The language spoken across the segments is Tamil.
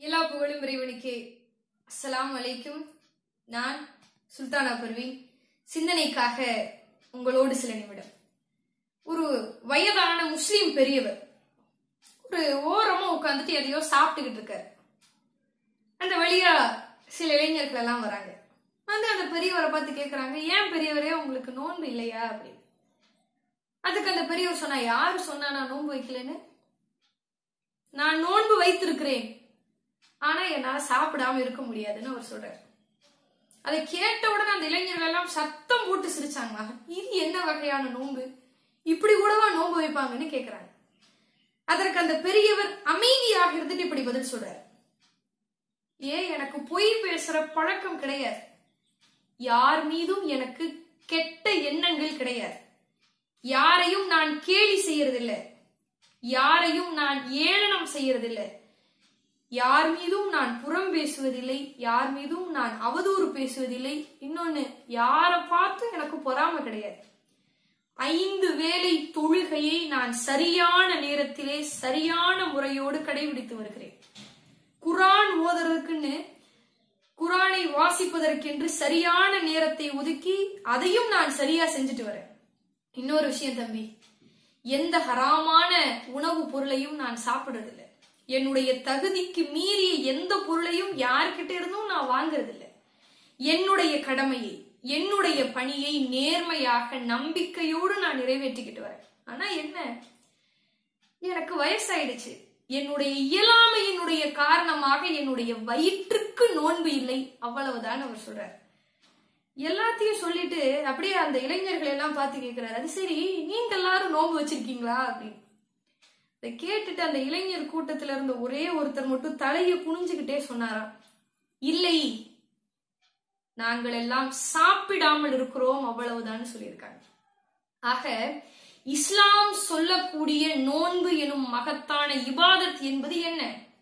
எல்லா புகழும் இறைவனுக்கே அஸ்ஸலாமு அலைக்கும் நான் சுல்தானா பர்வீன் சிந்தனைக்காக உங்களோடு சில நிமிடம் ஒரு வயதான முஸ்லீம் பெரியவர் ஒரு ஓரமா உட்காந்துட்டு எதையோ சாப்பிட்டுக்கிட்டு இருக்காரு அந்த வழியா சில இளைஞர்கள் எல்லாம் வராங்க வந்து அந்த பெரியவரை பார்த்து கேக்குறாங்க ஏன் பெரியவரே உங்களுக்கு நோன்பு இல்லையா அப்படின்னு அதுக்கு அந்த பெரியவர் சொன்னா யாரு சொன்னா நான் நோன்பு வைக்கலன்னு நான் நோன்பு வைத்திருக்கிறேன் ஆனா என்னால சாப்பிடாம இருக்க முடியாதுன்னு அவர் சொல்றாரு அதை கேட்ட உடனே அந்த இளைஞர்கள் எல்லாம் சத்தம் போட்டு சிரிச்சாங்க இது என்ன வகையான நோன்பு இப்படி கூடவா நோன்பு வைப்பாங்கன்னு கேக்குறாங்க அதற்கு அந்த பெரியவர் அமைதியாக இருந்துட்டு இப்படி பதில் சொல்றாரு ஏன் எனக்கு பொய் பேசுற பழக்கம் கிடையாது யார் மீதும் எனக்கு கெட்ட எண்ணங்கள் கிடையாது யாரையும் நான் கேலி செய்யறதில்லை யாரையும் நான் ஏளனம் செய்யறதில்லை யார் மீதும் நான் புறம் பேசுவதில்லை யார் மீதும் நான் அவதூறு பேசுவதில்லை இன்னொன்னு யாரை பார்த்து எனக்கு பொறாம கிடையாது ஐந்து வேளை தொழுகையை நான் சரியான நேரத்திலே சரியான முறையோடு கடைபிடித்து வருகிறேன் குரான் ஓதுறதுக்குன்னு குரானை வாசிப்பதற்கென்று சரியான நேரத்தை ஒதுக்கி அதையும் நான் சரியா செஞ்சுட்டு வரேன் இன்னொரு விஷயம் தம்பி எந்த ஹராமான உணவுப் பொருளையும் நான் சாப்பிடுறதில்லை என்னுடைய தகுதிக்கு மீறிய எந்த பொருளையும் யார்கிட்ட இருந்தும் நான் வாங்குறதில்லை என்னுடைய கடமையை என்னுடைய பணியை நேர்மையாக நம்பிக்கையோடு நான் நிறைவேற்றிக்கிட்டு வரேன் ஆனா என்ன எனக்கு வயசாயிடுச்சு என்னுடைய இயலாமையினுடைய காரணமாக என்னுடைய வயிற்றுக்கு நோன்பு இல்லை அவ்வளவுதான் அவர் சொல்றார் எல்லாத்தையும் சொல்லிட்டு அப்படியே அந்த இளைஞர்கள் எல்லாம் பார்த்து கேட்கிறாரு அது சரி நீங்க எல்லாரும் நோன்பு வச்சிருக்கீங்களா அப்படின்னு இதை கேட்டுட்டு அந்த இளைஞர் கூட்டத்துல இருந்த ஒரே ஒருத்தர் மட்டும் தலையை குனிஞ்சுக்கிட்டே சொன்னாராம் இல்லை நாங்கள் எல்லாம் சாப்பிடாமல் இருக்கிறோம் அவ்வளவுதான் சொல்லியிருக்காங்க ஆக இஸ்லாம் சொல்லக்கூடிய நோன்பு எனும் மகத்தான இபாதத் என்பது என்ன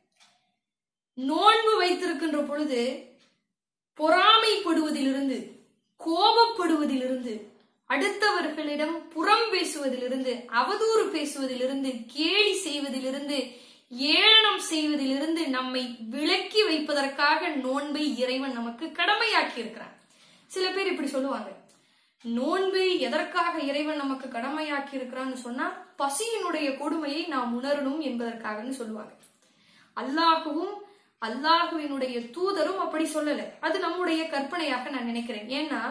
நோன்பு வைத்திருக்கின்ற பொழுது பொறாமைப்படுவதிலிருந்து கோபப்படுவதிலிருந்து அடுத்தவர்களிடம் புறம் பேசுவதிலிருந்து அவதூறு பேசுவதிலிருந்து கேலி செய்வதிலிருந்து ஏளனம் செய்வதிலிருந்து நம்மை விலக்கி வைப்பதற்காக நோன்பை இறைவன் நமக்கு கடமையாக்கி இருக்கிறான் சில பேர் இப்படி சொல்லுவாங்க நோன்பு எதற்காக இறைவன் நமக்கு கடமையாக்கி இருக்கிறான்னு சொன்னா பசியினுடைய கொடுமையை நாம் உணரணும் என்பதற்காகன்னு சொல்லுவாங்க அல்லாஹுவும் அல்லாஹுவினுடைய தூதரும் அப்படி சொல்லல அது நம்முடைய கற்பனையாக நான் நினைக்கிறேன் ஏன்னா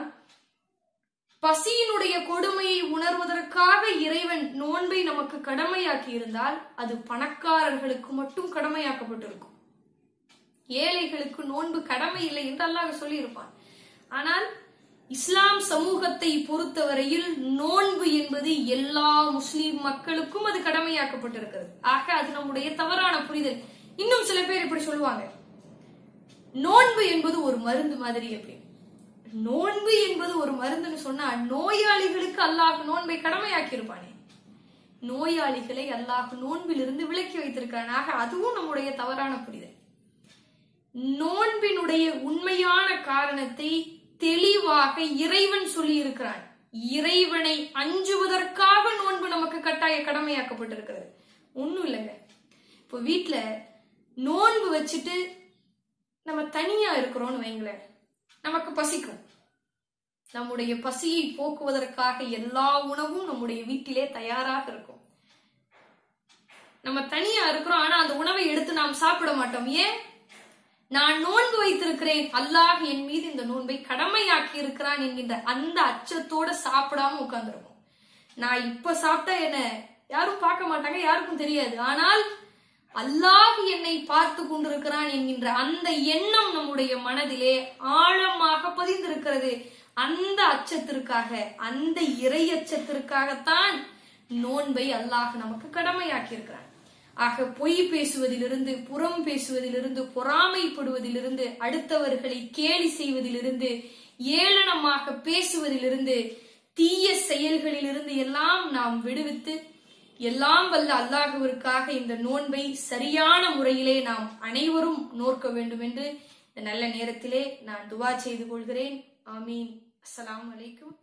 பசியினுடைய கொடுமையை உணர்வதற்காக இறைவன் நோன்பை நமக்கு கடமையாக்கி இருந்தால் அது பணக்காரர்களுக்கு மட்டும் கடமையாக்கப்பட்டிருக்கும் ஏழைகளுக்கு நோன்பு கடமை இல்லை என்று அல்லாஹ் சொல்லியிருப்பான் ஆனால் இஸ்லாம் சமூகத்தை பொறுத்தவரையில் நோன்பு என்பது எல்லா முஸ்லிம் மக்களுக்கும் அது கடமையாக்கப்பட்டிருக்கிறது ஆக அது நம்முடைய தவறான புரிதல் இன்னும் சில பேர் இப்படி சொல்லுவாங்க நோன்பு என்பது ஒரு மருந்து மாதிரி அப்படி நோன்பு என்பது ஒரு மருந்துன்னு சொன்னா நோயாளிகளுக்கு அல்லாஹ் நோன்பை கடமையாக்கி இருப்பானே நோயாளிகளை அல்லாஹ் நோன்பிலிருந்து விலக்கி வைத்திருக்கிறான் ஆக அதுவும் நம்முடைய தவறான புரிதல் நோன்பினுடைய உண்மையான காரணத்தை தெளிவாக இறைவன் சொல்லி இருக்கிறான் இறைவனை அஞ்சுவதற்காக நோன்பு நமக்கு கட்டாய கடமையாக்கப்பட்டிருக்கிறது ஒண்ணும் இல்லைங்க இப்போ வீட்டுல நோன்பு வச்சுட்டு நம்ம தனியா இருக்கிறோம்னு வைங்களேன் நமக்கு பசிக்கும் நம்முடைய பசியை போக்குவதற்காக எல்லா உணவும் நம்முடைய வீட்டிலே தயாராக இருக்கும் நம்ம தனியா இருக்கிறோம் ஆனா அந்த உணவை எடுத்து நாம் சாப்பிட மாட்டோம் ஏன் நான் நோன்பு வைத்திருக்கிறேன் அல்லாஹ் என் மீது இந்த நோன்பை கடமையாக்கி இருக்கிறான் என்கின்ற அந்த அச்சத்தோட சாப்பிடாம உட்கார்ந்துருக்கும் நான் இப்ப சாப்பிட்டா என்ன யாரும் பார்க்க மாட்டாங்க யாருக்கும் தெரியாது ஆனால் அல்லாஹ் என்னை பார்த்து கொண்டிருக்கிறான் என்கின்ற அந்த எண்ணம் நம்முடைய மனதிலே ஆழமாக பதிந்திருக்கிறது அந்த அச்சத்திற்காக அந்த இறை அச்சத்திற்காகத்தான் நோன்பை அல்லாஹ் நமக்கு கடமையாக்கி இருக்கிறான் ஆக பொய் பேசுவதிலிருந்து புறம் பேசுவதிலிருந்து பொறாமைப்படுவதிலிருந்து அடுத்தவர்களை கேலி செய்வதிலிருந்து ஏளனமாக பேசுவதிலிருந்து தீய செயல்களிலிருந்து எல்லாம் நாம் விடுவித்து எல்லாம் வல்ல அல்லாஹுவிற்காக இந்த நோன்பை சரியான முறையிலே நாம் அனைவரும் நோக்க வேண்டும் என்று இந்த நல்ல நேரத்திலே நான் துவா செய்து கொள்கிறேன் ஆமீன் அஸ்ஸலாமு அலைக்கும்